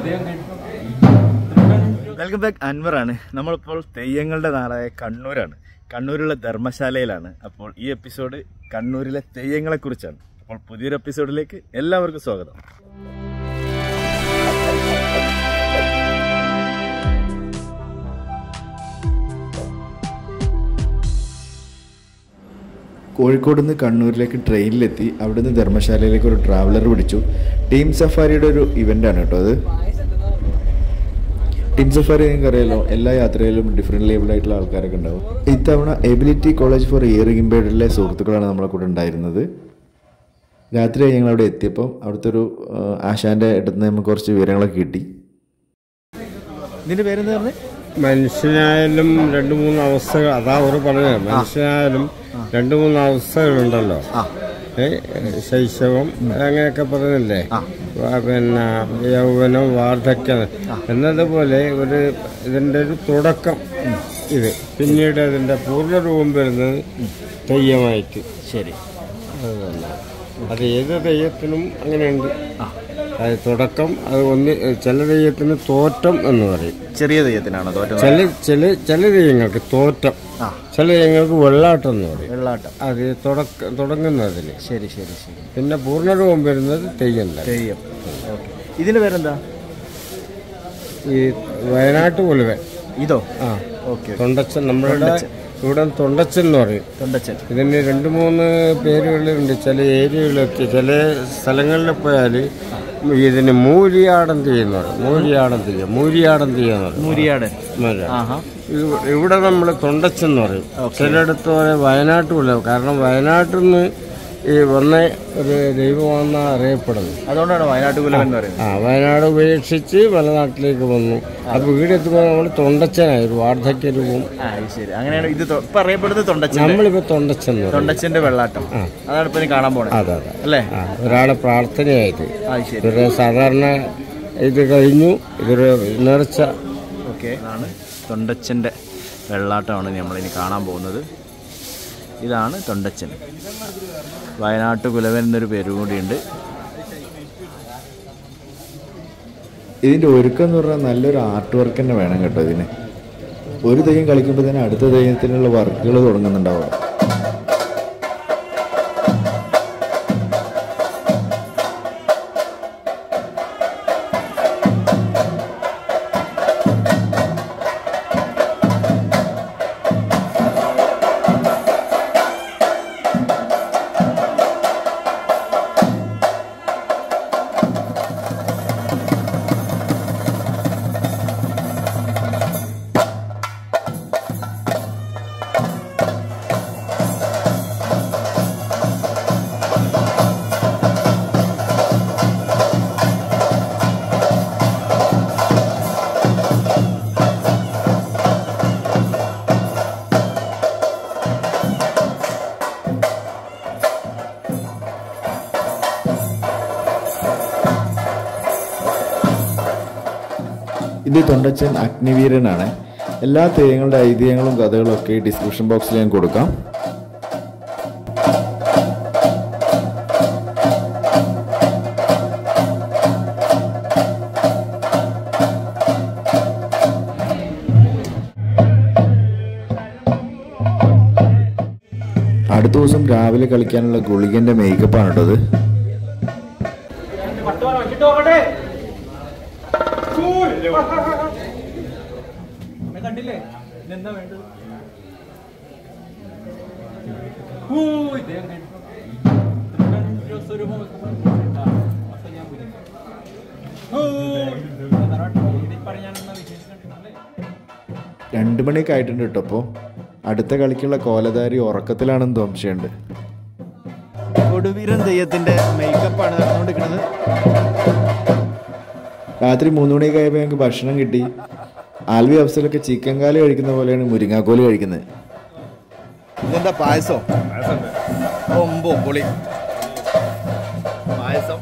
Welcome back അൻവറാണ് നമ്മളിപ്പോൾ തെയ്യങ്ങളുടെ നാടായ കണ്ണൂരാണ് കണ്ണൂരുള്ള ധർമ്മശാലയിലാണ് അപ്പോൾ ഈ എപ്പിസോഡ് കണ്ണൂരിലെ തെയ്യങ്ങളെ കുറിച്ചാണ് അപ്പോൾ പുതിയൊരു എപ്പിസോഡിലേക്ക് എല്ലാവർക്കും സ്വാഗതം കോഴിക്കോട് നിന്ന് കണ്ണൂരിലേക്ക് ട്രെയിനിലെത്തി അവിടുന്ന് ധർമ്മശാലയിലേക്ക് ഒരു ട്രാവലർ പിടിച്ചു ടീം സഫാരിയുടെ ഒരു ഇവൻ്റാണ് കേട്ടോ അത് ടീം സഫാരി നിങ്ങൾക്ക് അറിയാലോ എല്ലാ യാത്രയിലും ഡിഫറെൻറ്റ് ലേബിളായിട്ടുള്ള ആൾക്കാരൊക്കെ ഉണ്ടാവും ഇത്തവണ എബിലിറ്റി കോളേജ് ഫോർ ഇയറിംഗ് ഇമ്പേർഡിലെ സുഹൃത്തുക്കളാണ് നമ്മളെ കൂടെ ഉണ്ടായിരുന്നത് രാത്രി ഞങ്ങൾ അവിടെ എത്തിയപ്പോൾ അവിടുത്തെ ഒരു ആ, ആശാൻ്റെ അടുത്ത് നിന്ന് നമുക്ക് കുറച്ച് വിവരങ്ങളൊക്കെ കിട്ടി ഇതിൻ്റെ പേരെന്താ പറഞ്ഞത് മനുഷ്യനായാലും രണ്ട് മൂന്ന് അവസ്ഥകൾ അതാ ഒരു പറഞ്ഞത് മനുഷ്യനായാലും രണ്ട് മൂന്ന് അവസ്ഥകളുണ്ടല്ലോ ഏ, ശൈശവം അങ്ങനെയൊക്കെ പറയുന്നില്ലേ വ- പിന്നെ യൗവനം വാർദ്ധക്യം എന്നതുപോലെ ഒരു ഇതിന്റെ ഒരു തുടക്കം ഇത് പിന്നീട് അതിന്റെ പൂർണ്ണരൂപം വരുന്നത് തെയ്യമായിട്ട് ശരി അത് തന്നെ അത് ഏത് തെയ്യത്തിനും അങ്ങനെയുണ്ട് അത് തുടക്കം അത് ഒന്ന് ചില തെയ്യത്തിന് തോറ്റം എന്ന് പറയും ചെറിയ തെയ്യത്തിനാണോ തോറ്റം ചില ചില ചില തെയ്യങ്ങൾക്ക് തോറ്റം ആ. ചില തെയ്യങ്ങൾക്ക് വെള്ളാട്ടം എന്ന് പറയും വെള്ളാട്ടം അത് തുടക്ക തുടങ്ങുന്നതിന് ശരി ശരി ശരി പിന്നെ പൂർണ്ണരൂപം വരുന്നത് തെയ്യം തന്നെ തെയ്യം ഓക്കെ ഇതിൻ്റെ പേരെന്താ ഈ വയനാട്ട് പുലുവൻ ഇതോ ആ ഓക്കെ തൊണ്ടച്ചൻ നമ്മളുടെ ഇവിടെ തൊണ്ടച്ചൻ എന്ന് പറയും തൊണ്ടച്ചൻ ഇതിന് രണ്ട് മൂന്ന് പേരുകളുണ്ട് ചില ഏരിയകളിലൊക്കെ ചില സ്ഥലങ്ങളിൽ പോയാൽ ഇതിന് മൂരിയാടം ചെയ്യുന്ന പറയും മൂരിയാടം തീയ മൂരിയാടം തീയെന്ന് പറയും മുരിയാടൻ മരം. ആഹാ ഇവ- ഇവിടെ നമ്മൾ തൊണ്ടച്ചൻ എന്ന് പറയും ചിലയിടത്ത് പറയും വയനാട്ട് പുല കാരണം വയനാട്ടിൽ നിന്ന് ഈ വന്ന ഒരു ദൈവമാണെന്ന് അറിയപ്പെടുന്നത് അതുകൊണ്ടാണ് വയനാട്ട് കുലവൻ എന്ന് പറയുന്നത് ആ വയനാട് ഉപേക്ഷിച്ച് മലനാട്ടിലേക്ക് വന്നു അപ്പൊ ഇവിടെ എത്തുമ്പോൾ നമ്മൾ തൊണ്ടച്ചനായി ഒരു വാർദ്ധക്യ രൂപം ആ ഇത് ശരി അങ്ങനെയാണ് ഇത് തൊ- ഇപ്പൊ അറിയപ്പെടുന്നത് തൊണ്ടച്ചൻ നമ്മളിപ്പോ തൊണ്ടച്ചൻ എന്ന് പറയും തൊണ്ടച്ചന്റെ വെള്ളാട്ടം അതാണ് ഇപ്പൊ ഇനി കാണാൻ പോണേ അതെ അതെ അല്ലേ ആ ഒരാളെ പ്രാർത്ഥനയായിട്ട് ആ ശരി ഇതൊരു സാധാരണ ഇത് കഴിഞ്ഞു ഇതൊരു നേർച്ച ഓക്കെ ഇതാണ് തൊണ്ടച്ചന്റെ വെള്ളാട്ടമാണ് നമ്മളിനി കാണാൻ പോകുന്നത് ഇതാണ് തൊണ്ടച്ചൻ വയനാട്ട് കുലവൻ എന്നൊരു പേരും കൂടിയുണ്ട് ഇതിൻ്റെ ഒരുക്കം എന്ന് പറഞ്ഞാൽ നല്ലൊരു ആർട്ട് വർക്ക് തന്നെ വേണം കേട്ടോ ഇതിന് ഒരു തെയ്യം കളിക്കുമ്പോൾ തന്നെ അടുത്ത തെയ്യത്തിനുള്ള വർക്കുകൾ തുടങ്ങുന്നുണ്ടാവും ഇത് തൊണ്ടച്ചൻ അഗ്നിവീരനാണ് എല്ലാ തെയ്യങ്ങളുടെ ഐതിഹ്യങ്ങളും കഥകളും ഒക്കെ ഡിസ്ക്രിപ്ഷൻ ബോക്സിൽ ഞാൻ കൊടുക്കാം അടുത്ത ദിവസം രാവിലെ കളിക്കാനുള്ള ഗുളികന്റെ മേക്കപ്പാണ് കേട്ടോ ഇത് കണ്ടില്ലേ ഇതെന്താ വേണ്ടത് ഓ ഇദ്ദേഹം സ്വരൂപം പറഞ്ഞാണെന്ന വിശേഷിക്കണ്ടല്ലേ രണ്ട് മണിയൊക്കെ ആയിട്ടുണ്ട് കേട്ടോ അപ്പോൾ അടുത്ത കളിക്കുള്ള കോലധാരി ഉറക്കത്തിലാണെന്ന് സംശയമുണ്ട് കൊടുവീരൻ തെയ്യത്തിന്റെ മേക്കപ്പാണ് നടന്നുകൊണ്ടിരിക്കുന്നത് രാത്രി മൂന്ന് മണിയൊക്കെ ആയപ്പോൾ ഞങ്ങൾക്ക് ഭക്ഷണം കിട്ടി ആൽവി അഫ്സലൊക്കെ ചിക്കൻ കാല് കഴിക്കുന്ന പോലെയാണ് മുരിങ്ങാക്കോല് കഴിക്കുന്നത് ഇതെന്താ പായസോ ഒമ്പോ പൊളി പായസം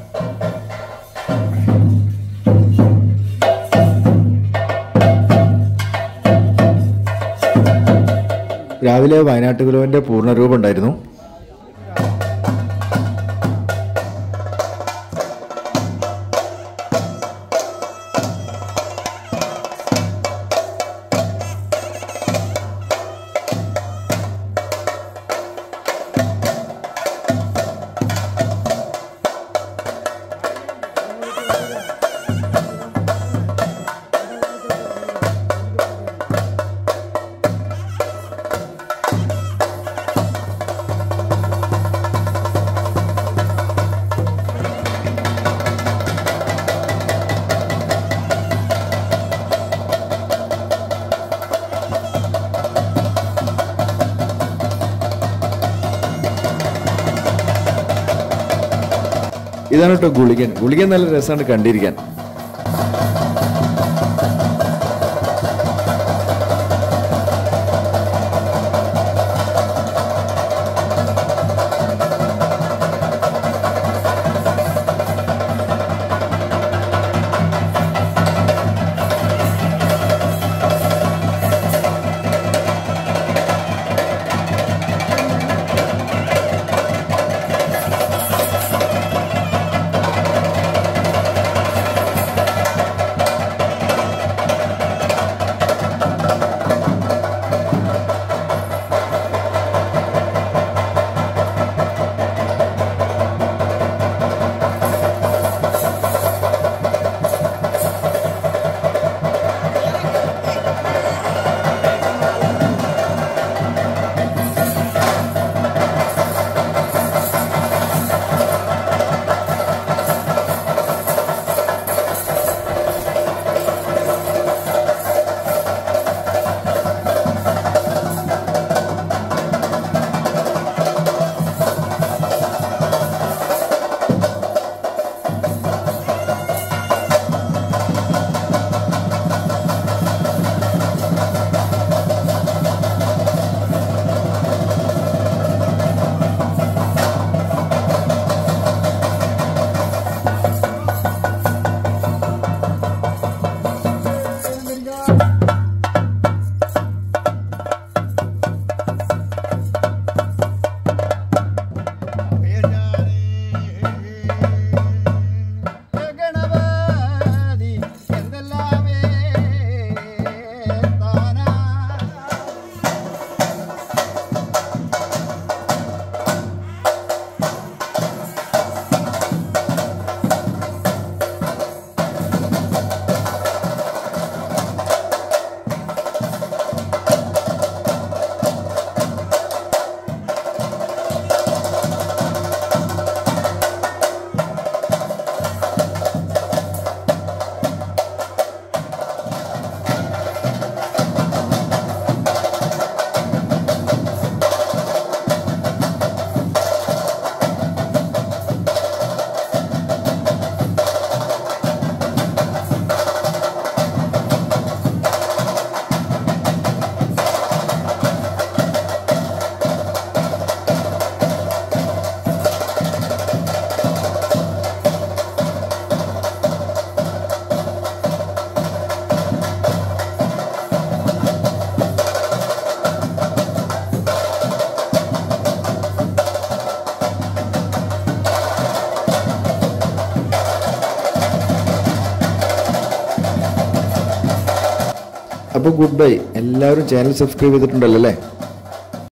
രാവിലെ വയനാട്ട് കുലുവന്റെ പൂർണ്ണരൂപം ഉണ്ടായിരുന്നു ഇതാണ് കേട്ടോ ഗുളികൻ ഗുളികൻ നല്ല രസമാണ് കണ്ടിരിക്കാൻ ഗണപതി എന്തെല്ലാമേ താനാ അപ്പോൾ ഗുഡ് ബൈ എല്ലാവരും ചാനൽ സബ്സ്ക്രൈബ് ചെയ്തിട്ടുണ്ടല്ലോ അല്ലേ